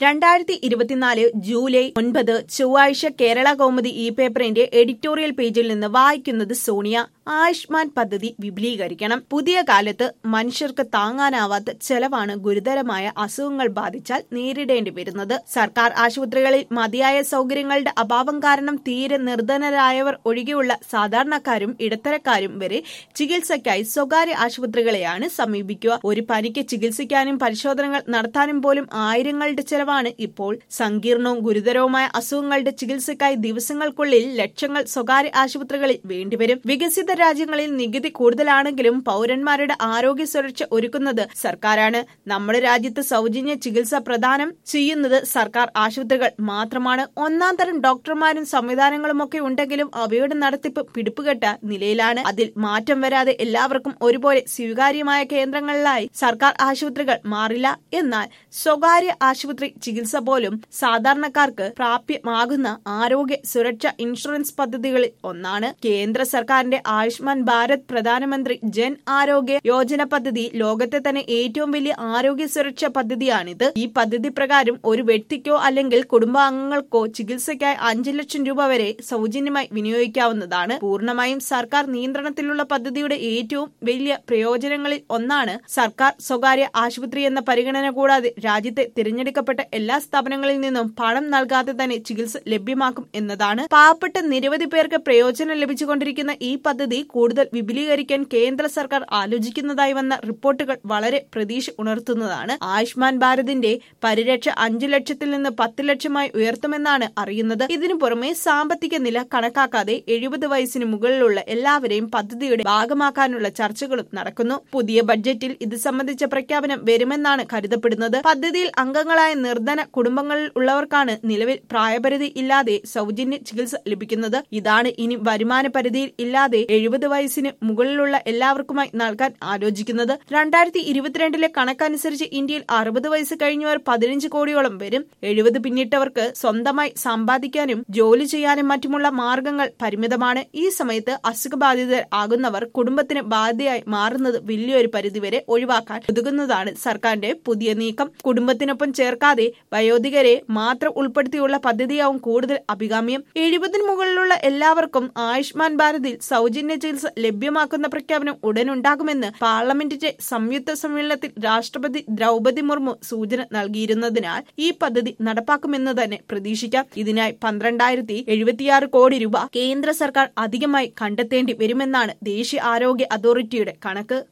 രണ്ടായിരത്തി ഇരുപത്തിനാല് ജൂലൈ ഒൻപത് ചൊവ്വാഴ്ച കേരള കൗമുദി ഈ പേപ്പറിന്റെ എഡിറ്റോറിയൽ പേജിൽ നിന്ന് വായിക്കുന്നത് സോണിയ ആയുഷ്മാൻ പദ്ധതി വിപുലീകരിക്കണം പുതിയ കാലത്ത് മനുഷ്യർക്ക് താങ്ങാനാവാത്ത ചെലവാണ് ഗുരുതരമായ അസുഖങ്ങൾ ബാധിച്ചാൽ നേരിടേണ്ടി വരുന്നത് സർക്കാർ ആശുപത്രികളിൽ മതിയായ സൗകര്യങ്ങളുടെ അഭാവം കാരണം തീരെ നിർധനരായവർ ഒഴികെയുള്ള സാധാരണക്കാരും ഇടത്തരക്കാരും വരെ ചികിത്സയ്ക്കായി സ്വകാര്യ ആശുപത്രികളെയാണ് സമീപിക്കുക ഒരു പനിക്ക് ചികിത്സിക്കാനും പരിശോധനകൾ നടത്താനും പോലും ആയിരങ്ങളുടെ ചെലവാണ് ഇപ്പോൾ സങ്കീർണവും ഗുരുതരവുമായ അസുഖങ്ങളുടെ ചികിത്സയ്ക്കായി ദിവസങ്ങൾക്കുള്ളിൽ ലക്ഷങ്ങൾ സ്വകാര്യ ആശുപത്രികളിൽ വേണ്ടിവരും വികസിത രാജ്യങ്ങളിൽ നികുതി കൂടുതലാണെങ്കിലും പൗരന്മാരുടെ ആരോഗ്യ സുരക്ഷ ഒരുക്കുന്നത് സർക്കാരാണ് നമ്മുടെ രാജ്യത്ത് സൗജന്യ ചികിത്സ പ്രദാനം ചെയ്യുന്നത് സർക്കാർ ആശുപത്രികൾ മാത്രമാണ് ഒന്നാം തരം ഡോക്ടർമാരും സംവിധാനങ്ങളുമൊക്കെ ഉണ്ടെങ്കിലും അവയുടെ നടത്തിപ്പ് പിടിപ്പുകെട്ട നിലയിലാണ് അതിൽ മാറ്റം വരാതെ എല്ലാവർക്കും ഒരുപോലെ സ്വീകാര്യമായ കേന്ദ്രങ്ങളിലായി സർക്കാർ ആശുപത്രികൾ മാറില്ല എന്നാൽ സ്വകാര്യ ആശുപത്രി ചികിത്സ പോലും സാധാരണക്കാർക്ക് പ്രാപ്യമാകുന്ന ആരോഗ്യ സുരക്ഷ ഇൻഷുറൻസ് പദ്ധതികളിൽ ഒന്നാണ് കേന്ദ്ര സർക്കാരിന്റെ ആയുഷ്മാൻ ഭാരത് പ്രധാനമന്ത്രി ജൻ ആരോഗ്യ യോജന പദ്ധതി ലോകത്തെ തന്നെ ഏറ്റവും വലിയ ആരോഗ്യ സുരക്ഷാ പദ്ധതിയാണിത് ഈ പദ്ധതി പ്രകാരം ഒരു വ്യക്തിക്കോ അല്ലെങ്കിൽ കുടുംബാംഗങ്ങൾക്കോ ചികിത്സയ്ക്കായി അഞ്ചു ലക്ഷം രൂപ വരെ സൗജന്യമായി വിനിയോഗിക്കാവുന്നതാണ് പൂർണ്ണമായും സർക്കാർ നിയന്ത്രണത്തിലുള്ള പദ്ധതിയുടെ ഏറ്റവും വലിയ പ്രയോജനങ്ങളിൽ ഒന്നാണ് സർക്കാർ സ്വകാര്യ ആശുപത്രി എന്ന പരിഗണന കൂടാതെ രാജ്യത്തെ തിരഞ്ഞെടുക്കപ്പെട്ട എല്ലാ സ്ഥാപനങ്ങളിൽ നിന്നും പണം നൽകാതെ തന്നെ ചികിത്സ ലഭ്യമാക്കും എന്നതാണ് പാവപ്പെട്ട നിരവധി പേർക്ക് പ്രയോജനം ലഭിച്ചുകൊണ്ടിരിക്കുന്ന ഈ പദ്ധതി കൂടുതൽ വിപുലീകരിക്കാൻ കേന്ദ്ര സർക്കാർ ആലോചിക്കുന്നതായി വന്ന റിപ്പോർട്ടുകൾ വളരെ പ്രതീക്ഷ ഉണർത്തുന്നതാണ് ആയുഷ്മാൻ ഭാരതിന്റെ പരിരക്ഷ അഞ്ചു ലക്ഷത്തിൽ നിന്ന് പത്ത് ലക്ഷമായി ഉയർത്തുമെന്നാണ് അറിയുന്നത് ഇതിനു പുറമെ സാമ്പത്തിക നില കണക്കാക്കാതെ എഴുപത് വയസ്സിന് മുകളിലുള്ള എല്ലാവരെയും പദ്ധതിയുടെ ഭാഗമാക്കാനുള്ള ചർച്ചകളും നടക്കുന്നു പുതിയ ബഡ്ജറ്റിൽ ഇത് സംബന്ധിച്ച പ്രഖ്യാപനം വരുമെന്നാണ് കരുതപ്പെടുന്നത് പദ്ധതിയിൽ അംഗങ്ങളായ നിർധന കുടുംബങ്ങളിൽ ഉള്ളവർക്കാണ് നിലവിൽ പ്രായപരിധി ഇല്ലാതെ സൗജന്യ ചികിത്സ ലഭിക്കുന്നത് ഇതാണ് ഇനി വരുമാന പരിധിയിൽ ഇല്ലാതെ എഴുപത് വയസ്സിന് മുകളിലുള്ള എല്ലാവർക്കുമായി നൽകാൻ ആലോചിക്കുന്നത് രണ്ടായിരത്തി ഇരുപത്തിരണ്ടിലെ കണക്കനുസരിച്ച് ഇന്ത്യയിൽ അറുപത് വയസ്സ് കഴിഞ്ഞവർ പതിനഞ്ച് കോടിയോളം വരും എഴുപത് പിന്നിട്ടവർക്ക് സ്വന്തമായി സമ്പാദിക്കാനും ജോലി ചെയ്യാനും മറ്റുമുള്ള മാർഗങ്ങൾ പരിമിതമാണ് ഈ സമയത്ത് അസുഖബാധിതർ ആകുന്നവർ കുടുംബത്തിന് ബാധ്യതയായി മാറുന്നത് വലിയൊരു പരിധിവരെ ഒഴിവാക്കാൻ ഒതുങ്ങുന്നതാണ് സർക്കാരിന്റെ പുതിയ നീക്കം കുടുംബത്തിനൊപ്പം ചേർക്കാതെ വയോധികരെ മാത്രം ഉൾപ്പെടുത്തിയുള്ള പദ്ധതിയാവും കൂടുതൽ അഭികാമ്യം എഴുപതിന് മുകളിലുള്ള എല്ലാവർക്കും ആയുഷ്മാൻ ഭാരതിൽ സൗജന്യ ചികിത്സ ലഭ്യമാക്കുന്ന പ്രഖ്യാപനം ഉടനുണ്ടാകുമെന്ന് പാർലമെന്റിന്റെ സംയുക്ത സമ്മേളനത്തിൽ രാഷ്ട്രപതി ദ്രൗപതി മുർമു സൂചന നൽകിയിരുന്നതിനാൽ ഈ പദ്ധതി നടപ്പാക്കുമെന്ന് തന്നെ പ്രതീക്ഷിക്കാം ഇതിനായി പന്ത്രണ്ടായിരത്തി എഴുപത്തിയാറ് കോടി രൂപ കേന്ദ്ര സർക്കാർ അധികമായി കണ്ടെത്തേണ്ടി വരുമെന്നാണ് ദേശീയ ആരോഗ്യ അതോറിറ്റിയുടെ കണക്ക്